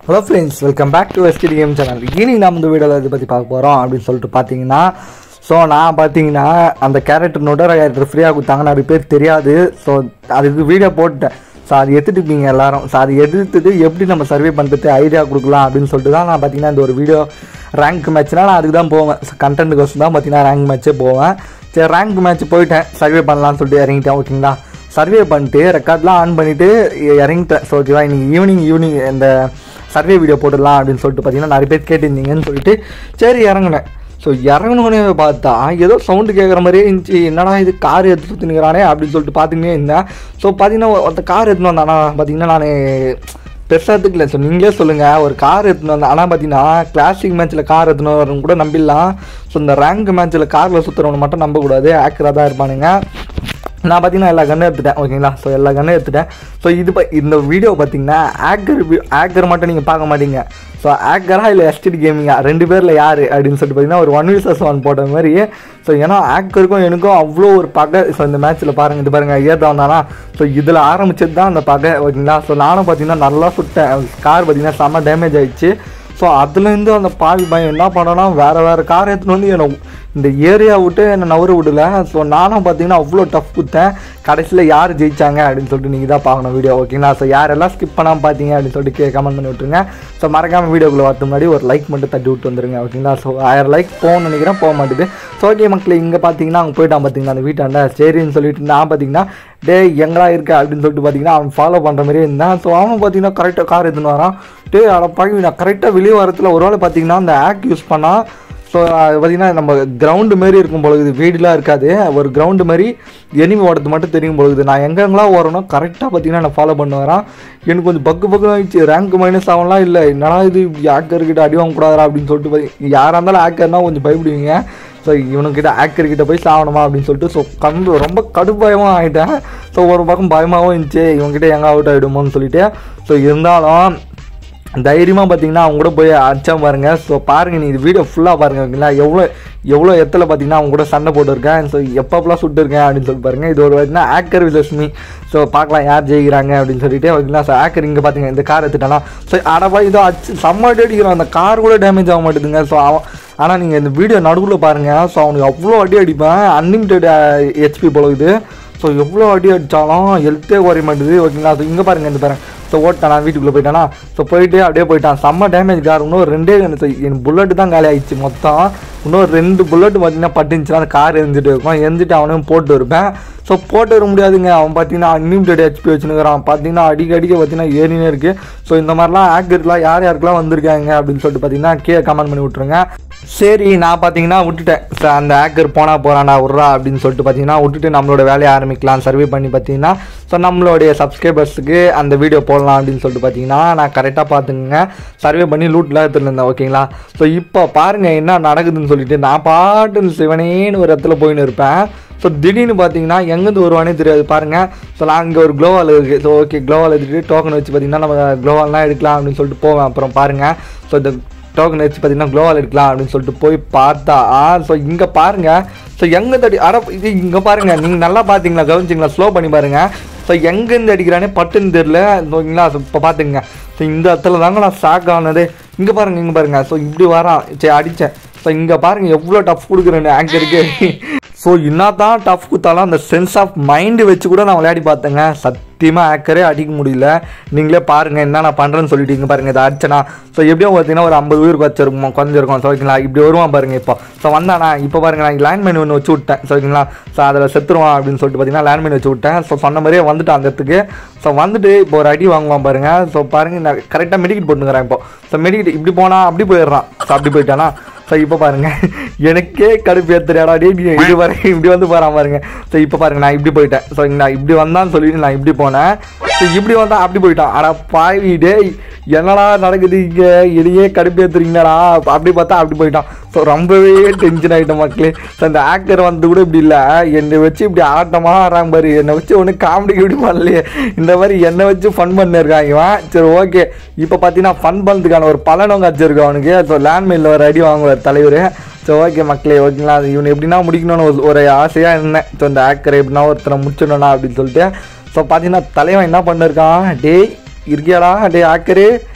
Hello friends welcome back to S D game channel இன்னைக்கு நம்ம இந்த வீடியோவில் இதை பற்றி பார்க்க போகிறோம் அப்படின்னு சொல்லிட்டு பார்த்தீங்கன்னா ஸோ நான் பார்த்தீங்கன்னா அந்த கேரக்டர் நோட்டர் கேரக்டர் ஃப்ரீயாக கொடுத்தாங்க நிறைய பேர் தெரியாது ஸோ அதுக்கு வீடியோ போட்டேன் ஸோ அது எடுத்துட்டுப்பீங்க எல்லாரும் ஸோ அது எடுத்துட்டு எப்படி நம்ம சர்வே பண்ணுறது ஐடியா கொடுக்கலாம் அப்படின்னு சொல்லிட்டு தான் நான் பார்த்தீங்கன்னா இந்த ஒரு வீடியோ ரேங்க் மேட்ச்னா நான் அதுக்கு தான் போவேன் கண்டென்ட்டுக்கோசம் தான் பார்த்தீங்கன்னா ரேங்க் மேட்ச்சே போவேன் சரி ரேங்க் மேட்ச் போயிட்டேன் சர்வே பண்ணலாம்னு சொல்லிட்டு இறங்கிட்டேன் ஓகேங்களா சர்வே பண்ணிட்டு ரெக்கார்ட்லாம் ஆன் பண்ணிவிட்டு இறங்கிட்டேன் ஸோ ஓகேவா இன்னைக்கு ஈவினிங் ஈவினிங் இந்த சர்வே வீடியோ போட்டுடலாம் அப்படின்னு சொல்லிட்டு பார்த்தீங்கன்னா நிறைய பேர் கேட்டிருந்தீங்கன்னு சொல்லிட்டு சரி இறங்கினேன் ஸோ இறங்கினோடனே பார்த்தா ஏதோ சவுண்டு கேட்குற மாதிரியே இருந்துச்சு என்னடா இது கார் எடுத்து சுற்றினுக்கிறானே அப்படின்னு சொல்லிட்டு பார்த்துக்கிட்டே இருந்தேன் ஸோ பார்த்தீங்கன்னா ஒருத்த கார் எடுத்துன்னு வந்தானா பார்த்தீங்கன்னா நான் பெருசாக எடுத்துக்கல ஸோ நீங்களே சொல்லுங்கள் ஒரு கார் எடுத்துன்னு வந்தேன் ஆனால் பார்த்தீங்கன்னா கிளாசிக் மேட்ச்சில் கார் எடுத்துன்னு வரவங்க கூட நம்பிடலாம் ஸோ இந்த ரேங்க் மேட்ச்சில் காரில் சுற்றுறவங்க மட்டும் நம்பக்கூடாது ஆக்கராக தான் இருப்பானுங்க நான் பார்த்தீங்கன்னா எல்லா கன்னும் எடுத்துட்டேன் ஓகேங்களா ஸோ எல்லா கன்னும் எடுத்துட்டேன் ஸோ இது ப- இந்த வீடியோ பார்த்தீங்கன்னா ஆக்கர் ஆக்கர் மட்டும் நீங்கள் பார்க்க மாட்டீங்க ஸோ ஆக்கரா இல்லை எஸ்டிடி கேமிங்கா ரெண்டு பேரில் யார் அப்படின்னு சொல்லிட்டு பார்த்தீங்கன்னா ஒரு ஒன் விசஸ் ஒன் போட்ட மாதிரி ஸோ ஏன்னா ஆக்கருக்கும் எனக்கும் அவ்வளோ ஒரு பகை ஸோ இந்த மேட்ச்சில் பாருங்கள் இது பாருங்கள் ஏதா வந்தானா ஸோ இதில் ஆரம்பிச்சது தான் அந்த பகை ஓகேங்களா ஸோ நானும் பார்த்தீங்கன்னா நல்லா சுட்டேன் கார் பார்த்தீங்கன்னா செம்ம டேமேஜ் ஆயிடுச்சு ஸோ அதுலேருந்து அந்த பாவி பையன் என்ன பண்ணனா வேறு வேறு கார் எடுத்துன்னு வந்து என்னை இந்த ஏரியா விட்டு என்னை நவர விடல ஸோ நானும் பார்த்தீங்கன்னா அவ்வளோ டஃப் கொடுத்தேன் கடைசியில் யார் ஜெயிச்சாங்க அப்படின்னு சொல்லிட்டு நீங்கள் தான் பார்க்கணும் வீடியோ ஓகேங்களா ஸோ யாரெல்லாம் ஸ்கிப் பண்ணாமல் பார்த்தீங்க அப்படின்னு சொல்லிட்டு கமெண்ட் பண்ணி விட்டுருங்க ஸோ மறக்காமல் வீடியோக்குள்ளே வரது முன்னாடி ஒரு லைக் மட்டும் தட்டி விட்டு வந்துருங்க ஓகேங்களா ஸோ ஆயிரம் லைக் போகணும்னு நினைக்கிறேன் போக மாட்டேது ஸோ ஓகே மக்கள் இங்கே பார்த்தீங்கன்னா அவங்க போயிட்டான் பார்த்தீங்கன்னா அந்த வீட்டாண்ட சரின்னு சொல்லிட்டு நான் பார்த்தீங்கன்னா டே எங்கடா இருக்க அப்படின்னு சொல்லிட்டு பார்த்தீங்கன்னா அவன் ஃபாலோ பண்ணுற மாதிரியே இருந்தான் ஸோ அவன் பார்த்தீங்கன்னா கரெக்டாக கார் எடுத்துன்னு வரான் டே அட பழகி நான் கரெக்டாக வெளியே வரத்துல ஒரு வேளை பார்த்தீங்கன்னா அந்த ஆக் யூஸ் பண்ணால் ஸோ அது பார்த்தீங்கன்னா நம்ம கிரவுண்டு மாரி இருக்கும் பொழுது வீடுலாம் இருக்காது ஒரு கிரவுண்டு மாதிரி எனிமி ஓடுறது மட்டும் தெரியும் பொழுது நான் எங்கெங்கெல்லாம் ஓடணும் கரெக்டாக பார்த்தீங்கன்னா நான் ஃபாலோ பண்ண வரான் எனக்கு கொஞ்சம் பக்கு பக்கு ஆயிடுச்சு ரேங்க் மைனஸ் ஆகலாம் இல்லை என்னடா இது ஆக்கர்கிட்ட அடி வாங்கக்கூடாதா அப்படின்னு சொல்லிட்டு பாத்தி- யாராக இருந்தாலும் ஆக்கர்னா கொஞ்சம் பயப்படுவீங்க ஸோ இவனுக்கிட்ட ஆக்கர் கிட்ட போய் சாவணுமா அப்படின்னு சொல்லிட்டு ஸோ கண்டு ரொம்ப கடுப்பயமாக ஆகிட்டேன் ஸோ ஒரு பக்கம் பயமாகவும் இருந்துச்சு இவங்ககிட்ட எங்கே அவுட் ஆகிடுமோன்னு சொல்லிட்டு ஸோ இருந்தாலும் தைரியமாக பார்த்தீங்கன்னா அவங்க கூட போய் அடிச்சா பாருங்க ஸோ பாருங்க நீ இது வீடியோ ஃபுல்லாக பாருங்க ஓகேங்களா எவ்வளோ எவ்வளோ எத்தில் பார்த்தீங்கன்னா அவங்க கூட சண்டை போட்டிருக்கேன் ஸோ எப்பப்பெல்லாம் சுட்டுருக்கேன் அப்படின்னு சொல்லிட்டு பாருங்க இது ஒரு பார்த்தீங்கன்னா ஆக்கர் விலட்சுமி ஸோ பார்க்கலாம் யார் ஜெயிக்கிறாங்க அப்படின்னு சொல்லிட்டு ஓகேங்களா ஸோ ஆக்கர் இங்கே பார்த்தீங்க இந்த கார் எடுத்துட்டானா ஸோ அடப்பா இதோ அடிச்சு செம்ம அடி அடிக்கிறான் அந்த கார் கூட டேமேஜ் ஆக மாட்டேதுங்க ஸோ அவன் ஆனால் நீங்கள் இந்த வீடியோ நடுவில் பாருங்கள் ஸோ அவனுக்கு அவ்வளோ அடி அடிப்பேன் அன்லிமிட்டெட் ஹெச்பி போல இது ஸோ எவ்வளோ அடி அடித்தாலும் ஹெல்த்தே குறைய மாட்டேது ஓகேங்களா ஸோ இங்கே பாருங்க இந்த பாருங்க ஸோ ஓட்டான் நான் வீட்டுக்குள்ளே போயிட்டானா ஸோ போயிட்டு அப்படியே போயிட்டான் செம்ம டேமேஜ் கார் இன்னும் ரெண்டே gun. So, என் புல்லட்டு தான் காலி ஆயிடுச்சு மொத்தம் இன்னும் ரெண்டு புல்லட் பார்த்தீங்கன்னா பட்டுச்சுன்னா அந்த கார் எரிஞ்சிட்டு இருக்கும் எரிஞ்சிட்டு அவனையும் போட்டு இருப்பேன் ஸோ போட்டு வர முடியாதுங்க அவன் பார்த்தீங்கன்னா அன்லிமிட்டட் ஹெச்பி வச்சுனுக்கிறான் பார்த்தீங்கன்னா அடிக்க அடிக்க பார்த்தீங்கன்னா ஏறினே இருக்குது ஸோ இந்த மாதிரிலாம் ஆக்கர்லாம் யார் யாருக்கெல்லாம் வந்திருக்காங்க அப்படின்னு சொல்லிட்டு பார்த்தீங்கன்னா கீழே கமெண்ட் பண்ணி விட்ருங்க சரி நான் பார்த்தீங்கன்னா விட்டுட்டேன் ச- அந்த ஆக்கர் போனால் போகிறான்டா விட்றா அப்படின்னு சொல்லிட்டு பார்த்தீங்கன்னா விட்டுட்டு நம்மளோட வேலையை ஆரம்பிக்கலாம் சர்வே பண்ணி பார்த்தீங்கன்னா ஸோ நம்மளுடைய சப்ஸ்கிரைபர்ஸுக்கு அந்த வீடியோ போடலாம் அப்படின்னு சொல்லிட்டு பார்த்தீங்கன்னா நான் கரெக்டாக பார்த்துங்க சர்வே பண்ணி லூட்டில் எடுத்துட்டு இருந்தேன் ஓகேங்களா ஸோ இப்போ பாருங்கள் என்ன நடக்குதுன்னு சொல்லிட்டு நான் பாட்டு சிவனேன்னு ஒரு இடத்துல போயின்னு இருப்பேன் ஸோ திடீர்னு பார்த்தீங்கன்னா எங்கேருந்து வருவானே தெரியாது பாருங்கள் ஸோ நான் இங்கே ஒரு க்ளோவால் இருக்குது ஸோ ஓகே க்ளோவால் எடுத்துகிட்டு டோக்கன் வச்சு பார்த்தீங்கன்னா நம்ம க்ளோவால்லாம் எடுக்கலாம் அப்படின்னு சொல்லிட்டு போவேன் அப்புறம் பாருங்கள் ஸோ இந்த டோக்கன் வச்சு பார்த்தீங்கன்னா க்ளோவால் எடுக்கலாம் அப்படின்னு சொல்லிட்டு போய் பார்த்தா ஸோ இங்கே பாருங்கள் ஸோ எங்கே தடி அட இது இங்கே பாருங்கள் நீங்கள் நல்லா பார்த்தீங்களா கவனிச்சிங்களா ஸ்லோ பண்ணி பாருங்கள் ஸோ எங்கேருந்து அடிக்கிறானே பட்டுன்னு தெரில ஓகேங்களா ஸோ இப்போ பார்த்துங்க ஸோ இந்த இடத்துல தாங்க நான் ஷாக் ஆனது இங்கே பாருங்கள் இங்கே பாருங்கள் ஸோ இப்படி வரான் சரி அடித்தேன் ஸோ இங்கே பாருங்கள் எவ்வளோ டஃப் கொடுக்குறேன் ஆங்கருக்கு ஸோ என்னதான் டஃப் கொடுத்தாலும் அந்த சென்ஸ் ஆஃப் மைண்டு வச்சு கூட நான் விளையாடி பார்த்தேங்க சத்தியமாக ஆக்கரே அடிக்க முடியல நீங்களே பாருங்கள் என்ன நான் பண்ணுறேன்னு சொல்லிட்டு இங்கே பாருங்கள் இதை அடிச்சனா ஸோ எப்படியும் பார்த்தீங்கன்னா ஒரு ஐம்பது உயிர் வச்சிருக்கும் குறைஞ்சிருக்கும் ஸோ ஓகேங்களா இப்படி வருவான் பாருங்க இப்போ ஸோ வந்தானா இப்போ பாருங்க நான் லேண்ட்மைன் ஒன்று வச்சு விட்டேன் ஸோ ஓகேங்களா ஸோ அதில் செத்துருவான் அப்படின்னு சொல்லிட்டு பார்த்தீங்கன்னா லேண்ட்மைன் வச்சு விட்டேன் ஸோ சொன்ன மாதிரியே வந்துட்டான் அந்த இடத்துக்கு ஸோ வந்துட்டு இப்போ ஒரு அடி வாங்குவான் பாருங்க ஸோ பாருங்க நான் கரெக்டாக மெடிக்கெட் போட்டுக்கிறேன் இப்போ ஸோ மெடிக்கெட் இப்படி போனால் அப்படி போயிடுறான் ஸோ அப்படி போயிட்டானா ஸோ இப்போ பாருங்க எனக்கே கடுப்பு ஏத்துறியாடா டே நீ இது பாருங்க இப்படி வந்து போறான் பாருங்க ஸோ இப்போ பாருங்க நான் இப்படி போயிட்டேன் ஸோ நான் இப்படி வந்தான்னு சொல்லிட்டு நான் இப்படி போனேன் ஸோ இப்படி வந்தா அப்படி போயிட்டான் அட பாவி டேய் என்னடா நடக்குது இங்க எதையே கடுப்பு ஏத்துறீங்கடா அப்படி பார்த்தா அப்படி போயிட்டான் ஸோ ரொம்பவே டென்ஷன் ஆகிட்டேன் மக்களே ஸோ அந்த ஆக்டர் வந்து கூட இப்படி இல்லை என்னை வச்சு இப்படி ஆட்டமாக ஆடுறாங்க பாரு என்னை வச்சு ஒன்றும் காமெடி இப்படி பண்ணலையே இந்த மாதிரி என்னை வச்சு ஃபன் பண்ணிருக்கான் இவன் சரி ஓகே இப்போ பார்த்தீங்கன்னா ஃபன் பண்ணதுக்கான ஒரு பலனும் கிடச்சிருக்கு அவனுக்கு ஸோ லேண்ட்மைனில் ஒரு அடி வாங்குவார் தலைவர் ஸோ ஓகே மக்களே ஓகேங்களா அது இவனை எப்படின்னா முடிக்கணும்னு ஒரு- ஒரு ஆசையாக இருந்தேன் ஸோ இந்த ஆக்கரை எப்படின்னா ஒருத்தரை முடிச்சிடணும் அப்படின்னு சொல்லிட்டு ஸோ பார்த்தீங்கன்னா தலைவன் என்ன பண்ணிருக்கான் டேய் இருக்கியாடா டேய் ஆக்கரு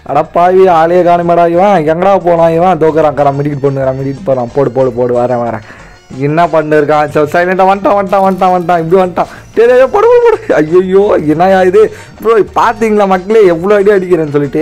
அடப்பாவி ஆளே காணுமேடா இவன் எங்கடா போனான் இவன் தோக்குறான் கரா மிடிக்கிட்டு போடுறான் மிடிக்கிட்டு போகிறான் போடு போடு போடு வரேன் வரேன் என்ன பண்ணிருக்கான் சரி சைலண்டாக வந்துட்டான் வந்துட்டான் வந்துட்டான் வந்துட்டான் இப்படி வந்துட்டான் சரி போடு போடு, போடு ஐயோ என்னயா இது ப்ரோ பார்த்தீங்களா மக்களே எவ்வளோ அடி அடிக்கிறேன்னு சொல்லிட்டு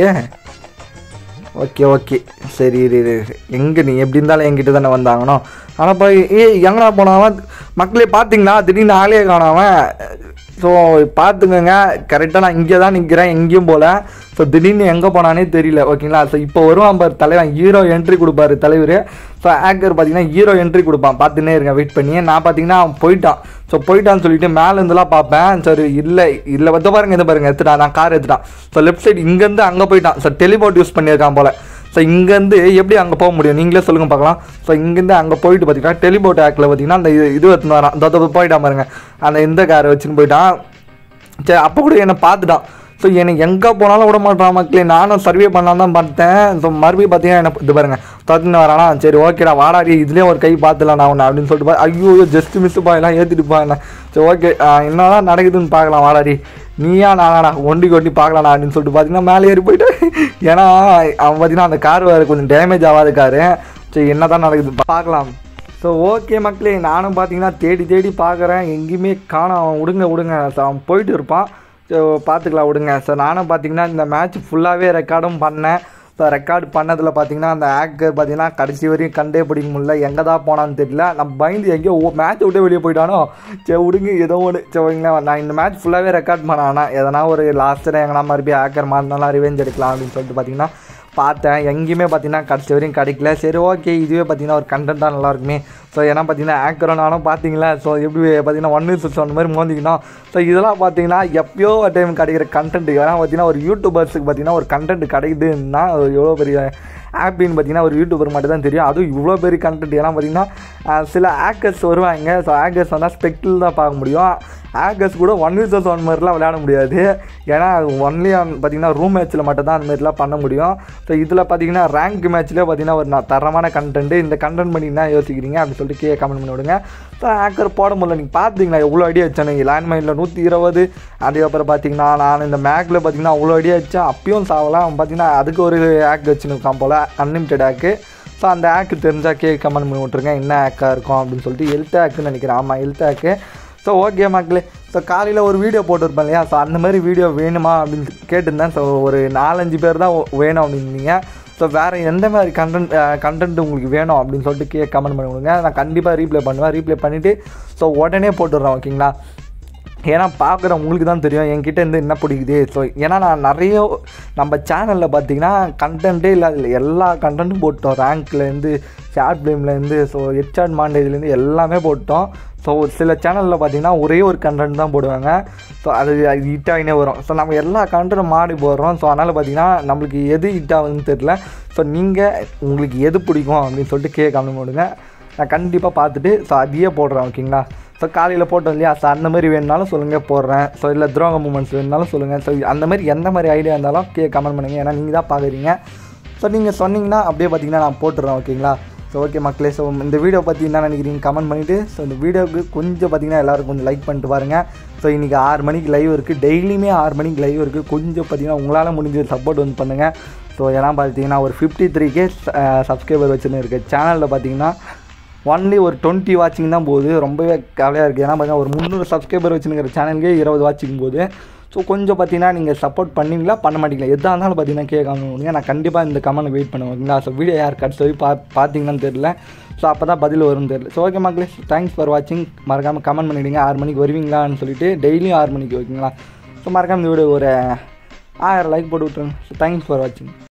ஓகே ஓகே சரி இரு இரு இரு. எங்கே நீ எப்படி இருந்தாலும் என்கிட்ட தானே வந்தாங்கனோ ஆனால் போய் ஏய் எங்கடா போனாவன் மக்களே பார்த்தீங்களா திடீர்னு ஆளே காணாமன் ஸோ பார்த்துக்கோங்க கரெக்டாக நான் இங்கே தான் நிற்கிறேன் எங்கேயும் போகல ஸோ திடீர்னு எங்கே போனானே தெரியல ஓகேங்களா ஸோ இப்போ வருவான் பாரு தலைவன் ஹீரோ என்ட்ரி கொடுப்பாரு தலைவர் ஸோ ஆக்கர் பார்த்தீங்கன்னா ஹீரோ என்ட்ரி கொடுப்பான் பார்த்துன்னே இருங்க வெயிட் பண்ணி நான் பார்த்தீங்கன்னா அவன் போயிட்டான் ஸோ போயிட்டான்னு சொல்லிட்டு மேலே இருந்துலாம் பார்ப்பேன் சரி இல்லை இல்லை வந்து பாருங்க இந்த பாருங்க எடுத்துட்டான் நான் கார் எடுத்துட்டான் ஸோ லெஃப்ட் சைடு இங்கேருந்து அங்கே போயிட்டான் ஸோ டெலிபோர்ட் யூஸ் பண்ணியிருக்கான் போல ஸோ இங்கேருந்து எப்படி அங்கே போக முடியும் நீங்களே சொல்லுங்க பார்க்கலாம் ஸோ இங்கேருந்து அங்கே போயிட்டு பார்த்தீங்கன்னா டெலிபோர்ட் ஆக்கில் பார்த்தீங்கன்னா அந்த இது இது எடுத்துன்னு வரான் இதோ போயிட்டான் பாருங்க அந்த இந்த காரை வச்சுன்னு போயிட்டான் சரி அப்போ கூட என்னை பார்த்துட்டான் ஸோ என்னை எங்கே போனாலும் விட மாட்டான் மக்களே நானும் சர்வே பண்ணலாம் தான் பார்த்தேன் ஸோ மறுபடியும் பார்த்தீங்கன்னா என்ன இது பாருங்க தத்துன்னு வரானா சரி ஓகேடா வாடாடி இதுலேயும் ஒரு கை பார்த்துலாம் நான் உன்னை அப்படின்னு சொல்லிட்டு பா ஐயோ ஜஸ்ட் மிஸ் பாயெல்லாம் ஏற்றிட்டு போயேன் சரி ஓகே என்னதான் நடக்குதுன்னு பார்க்கலாம் வாடாடி நீயா நானாடா ஒண்டி கொண்டி பார்க்கலாம் அப்படின்னு சொல்லிட்டு பார்த்தீங்கன்னா மேலே ஏறி போயிட்டு ஏன்னா அவன் பார்த்தீங்கன்னா அந்த கார் வேறு கொஞ்சம் டேமேஜ் ஆகாத காரு சரி என்ன தான் நடக்குது பார்க்கலாம் ஸோ ஓகே மக்களே நானும் பார்த்தீங்கன்னா தேடி தேடி பார்க்குறேன் எங்கேயுமே காணோம் அவன் விடுங்க விடுங்க ஸோ அவன் போயிட்டு இருப்பான் ஸோ பார்த்துக்கலாம் விடுங்க ஸோ நானும் பார்த்தீங்கன்னா இந்த மேட்ச் ஃபுல்லாகவே ரெக்கார்டும் பண்ணேன் ஸோ ரெக்கார்ட் பண்ணதில் பார்த்தீங்கன்னா அந்த ஆக்கர் பார்த்தீங்கன்னா கடைசி வரையும் கண்டே பிடிக்க முடியல எங்கே தான் போனான்னு தெரியல நம்ம பயந்து எங்கேயோ மேட்ச் விட்டே வெளியே போயிட்டானோ சரி விடுங்க ஏதோ ஒன்று சரி வைங்களேன் நான் இந்த மேட்ச் ஃபுல்லாகவே ரெக்கார்ட் பண்ணேன் எதனா ஒரு லாஸ்ட்டில் எங்கன்னா மறுபடியும் ஆக்கர் மாறினாலும் ரிவெஞ்ச் எடுக்கலாம் அப்படின்னு சொல்லிட்டு பார்த்தீங்கன்னா பார்த்தேன் எங்கேயுமே பார்த்தீங்கன்னா கடைசி வரையும் கிடைக்கல சரி ஓகே இதுவே பார்த்தீங்கன்னா ஒரு கண்டென்ட்டாக நல்லா இருக்குமே ஸோ ஏன்னா பார்த்தீங்கன்னா ஆக்கரும் நானும் பார்த்தீங்களா ஸோ எப்படி பார்த்தீங்கன்னா ஒன் வீக் அந்த மாதிரி மோந்திக்கணும் ஸோ இதெல்லாம் பார்த்தீங்கன்னா எப்பயோ ஒரு டைம் கிடைக்கிற கண்டென்ட் ஏன்னா பார்த்தீங்கன்னா ஒரு யூடியூபர்ஸுக்கு பார்த்தீங்கன்னா ஒரு கண்டென்ட் கிடைக்குதுன்னா அது எவ்வளோ பெரிய ஆப்பின்னு பார்த்தீங்கன்னா ஒரு யூடியூபர் மட்டும் தான் தெரியும் அதுவும் இவ்வளோ பெரிய கண்டென்ட் ஏன்னா பார்த்தீங்கன்னா அஹ், சில ஆக்கர்ஸ் வருவாங்க ஸோ ஆக்கர்ஸ் வந்தால் ஸ்பெக்டில் தான் பார்க்க முடியும் ஆக்கர்ஸ் கூட ஒன் விசஸ் ஒன் மாதிரிலாம் விளையாட முடியாது ஏன்னா ஒன்லி பார்த்தீங்கன்னா ரூம் மேட்ச்சில் மட்டும் தான் அந்த மாதிரிலாம் பண்ண முடியும் ஸோ இதில் பார்த்தீங்கன்னா ரேங்க் மேட்ச்லேயே பார்த்தீங்கன்னா ஒரு ந- தரமான கண்டென்ட் இந்த கண்டென்ட் பண்ணி என்ன யோசிக்கிறீங்க அப்படின்னு சொல்லிட்டு கீழே கமெண்ட் பண்ணி விடுங்க ஸோ ஆக்கர் போட முடியல நீங்கள் பார்த்தீங்களா எவ்வளோ அடி வச்சேன் நீங்கள் லேண்ட்மைனில் நூற்றி இருபது அதுக்கப்புறம் பார்த்தீங்கன்னா நான் இந்த மேக்கில் பார்த்தீங்கன்னா அவ்வளோ அடி வச்சேன் அப்பயும் சாவலாம் அவன் பார்த்தீங்கன்னா அதுக்கு ஒரு ஆக் வச்சுன்னு இருக்கான் போல் அன்லிமிட்டட் ஆக்கு ஸோ அந்த ஆக்கு தெரிஞ்சால் கே கமெண்ட் பண்ணி விட்ருங்க என்ன ஆக்காக இருக்கும் அப்படின்னு சொல்லிட்டு ஹெல்த் ஆக்குன்னு நினைக்கிறேன் ஆமாம் ஹெல்த் ஆக்கு ஸோ ஓகே மக்களே ஸோ காலையில் ஒரு வீடியோ போட்டிருப்பேன் இல்லையா ஸோ அந்த மாதிரி வீடியோ வேணுமா அப்படின்னு கேட்டிருந்தேன் ஸோ ஒரு நாலஞ்சு பேர் தான் வேணும் அப்படின்னீங்க ஸோ வேறு எந்த மாதிரி கண்டென்ட் கண்டென்ட் உங்களுக்கு வேணும் அப்படின்னு சொல்லிட்டு கே கமெண்ட் பண்ணி விடுங்க நான் கண்டிப்பாக ரீப்ளை பண்ணுவேன் ரீப்ளை பண்ணிவிட்டு ஸோ உடனே போட்டுடுறேன் ஓகேங்களா ஏன்னா பார்க்குற உங்களுக்கு தான் தெரியும் என்கிட்ட இருந்து என்ன பிடிக்குது ஸோ ஏன்னா நான் நிறைய நம்ம சேனலில் பார்த்தீங்கன்னா கண்டென்ட்டே இல்லை அதில் எல்லா கண்டென்ட்டும் போட்டோம் ரேங்க்லேருந்து ஷார்ட் ஃபிலிம்லேருந்து ஸோ ஹெட்சாட் மாண்டேஜ்லேருந்து எல்லாமே போட்டோம் ஸோ சில சேனலில் பார்த்தீங்கன்னா ஒரே ஒரு கண்டென்ட் தான் போடுவாங்க ஸோ அது அது ஹிட் ஆகினே வரும் ஸோ நம்ம எல்லா கண்டென்ட்டும் மாடி போடுறோம் ஸோ அதனால் பார்த்தீங்கன்னா நம்மளுக்கு எது ஹிட் ஆகுதுன்னு தெரில ஸோ நீங்கள் உங்களுக்கு எது பிடிக்கும் அப்படின்னு சொல்லிட்டு கே கம்மி போடுங்க நான் கண்டிப்பாக பார்த்துட்டு ஸோ அதையே போடுறேன் ஓகேங்களா ஸோ காலையில் போட்டோம் இல்லையா ஸோ அந்த மாதிரி வேணுனாலும் சொல்லுங்கள் போடுறேன் ஸோ இல்லை துரோக மூமெண்ட்ஸ் வேணுனாலும் சொல்லுங்கள் ஸோ அந்த மாதிரி எந்த மாதிரி ஐடியா இருந்தாலும் கே கமெண்ட் பண்ணுங்கள் ஏன்னா நீங்கள் தான் பார்க்குறீங்க ஸோ நீங்கள் சொன்னீங்கன்னா அப்படியே பார்த்தீங்கன்னா நான் போட்டுறேன் ஓகேங்களா ஸோ ஓகே மக்களே ஸோ இந்த வீடியோ பற்றி என்ன நினைக்கிறீங்க கமெண்ட் பண்ணிவிட்டு ஸோ இந்த வீடியோவுக்கு கொஞ்சம் பார்த்தீங்கன்னா எல்லோரும் கொஞ்சம் லைக் பண்ணிட்டு பாருங்கள் ஸோ இன்றைக்கி ஆறு மணிக்கு லைவ் இருக்குது டெய்லியுமே ஆறு மணிக்கு லைவ் இருக்குது கொஞ்சம் பார்த்தீங்கன்னா உங்களால் முடிஞ்ச சப்போர்ட் வந்து பண்ணுங்கள் ஸோ ஏன்னா பார்த்தீங்கன்னா ஒரு ஃபிஃப்டி த்ரீ கே சப்ஸ்கிரைபர் வச்சுன்னு இருக்குது சேனலில் பார்த்தீங்கன்னா ஒன்லி ஒரு டுவெண்ட்டி வாட்சிங் தான் போகுது ரொம்பவே கவலையாக இருக்குது ஏன்னா பார்த்தீங்கன்னா ஒரு முந்நூறு சப்ஸ்கிரைபர் வச்சுருக்கிற சேனலுக்கே இருபது வாட்சிங் போகுது ஸோ கொஞ்சம் பார்த்தீங்கன்னா நீங்கள் சப்போர்ட் பண்ணீங்களா பண்ண மாட்டீங்களா எதாக இருந்தாலும் பார்த்தீங்கன்னா கேட்காம முடியுங்க நான் கண்டிப்பாக இந்த கமெண்ட் வெயிட் பண்ணுவேன் ஓகேங்களா ஸோ வீடியோ யார் கடைசி வரை பா பார்த்தீங்கன்னு தெரியல ஸோ அப்போ தான் பதில் வரும்னு தெரியல ஸோ ஓகே மக்களே தேங்க்ஸ் ஃபார் வாட்சிங் மறக்காமல் கமெண்ட் பண்ணிவிடுங்க ஆறு மணிக்கு வருவீங்களான்னு சொல்லிட்டு டெய்லியும் ஆறு மணிக்கு ஓகேங்களா ஸோ மறக்காமல் இந்த வீடியோ ஒரு ஆயிரம் லைக் போட்டு விட்ருங்க ஸோ தேங்க்ஸ் ஃபார் வாட்சிங்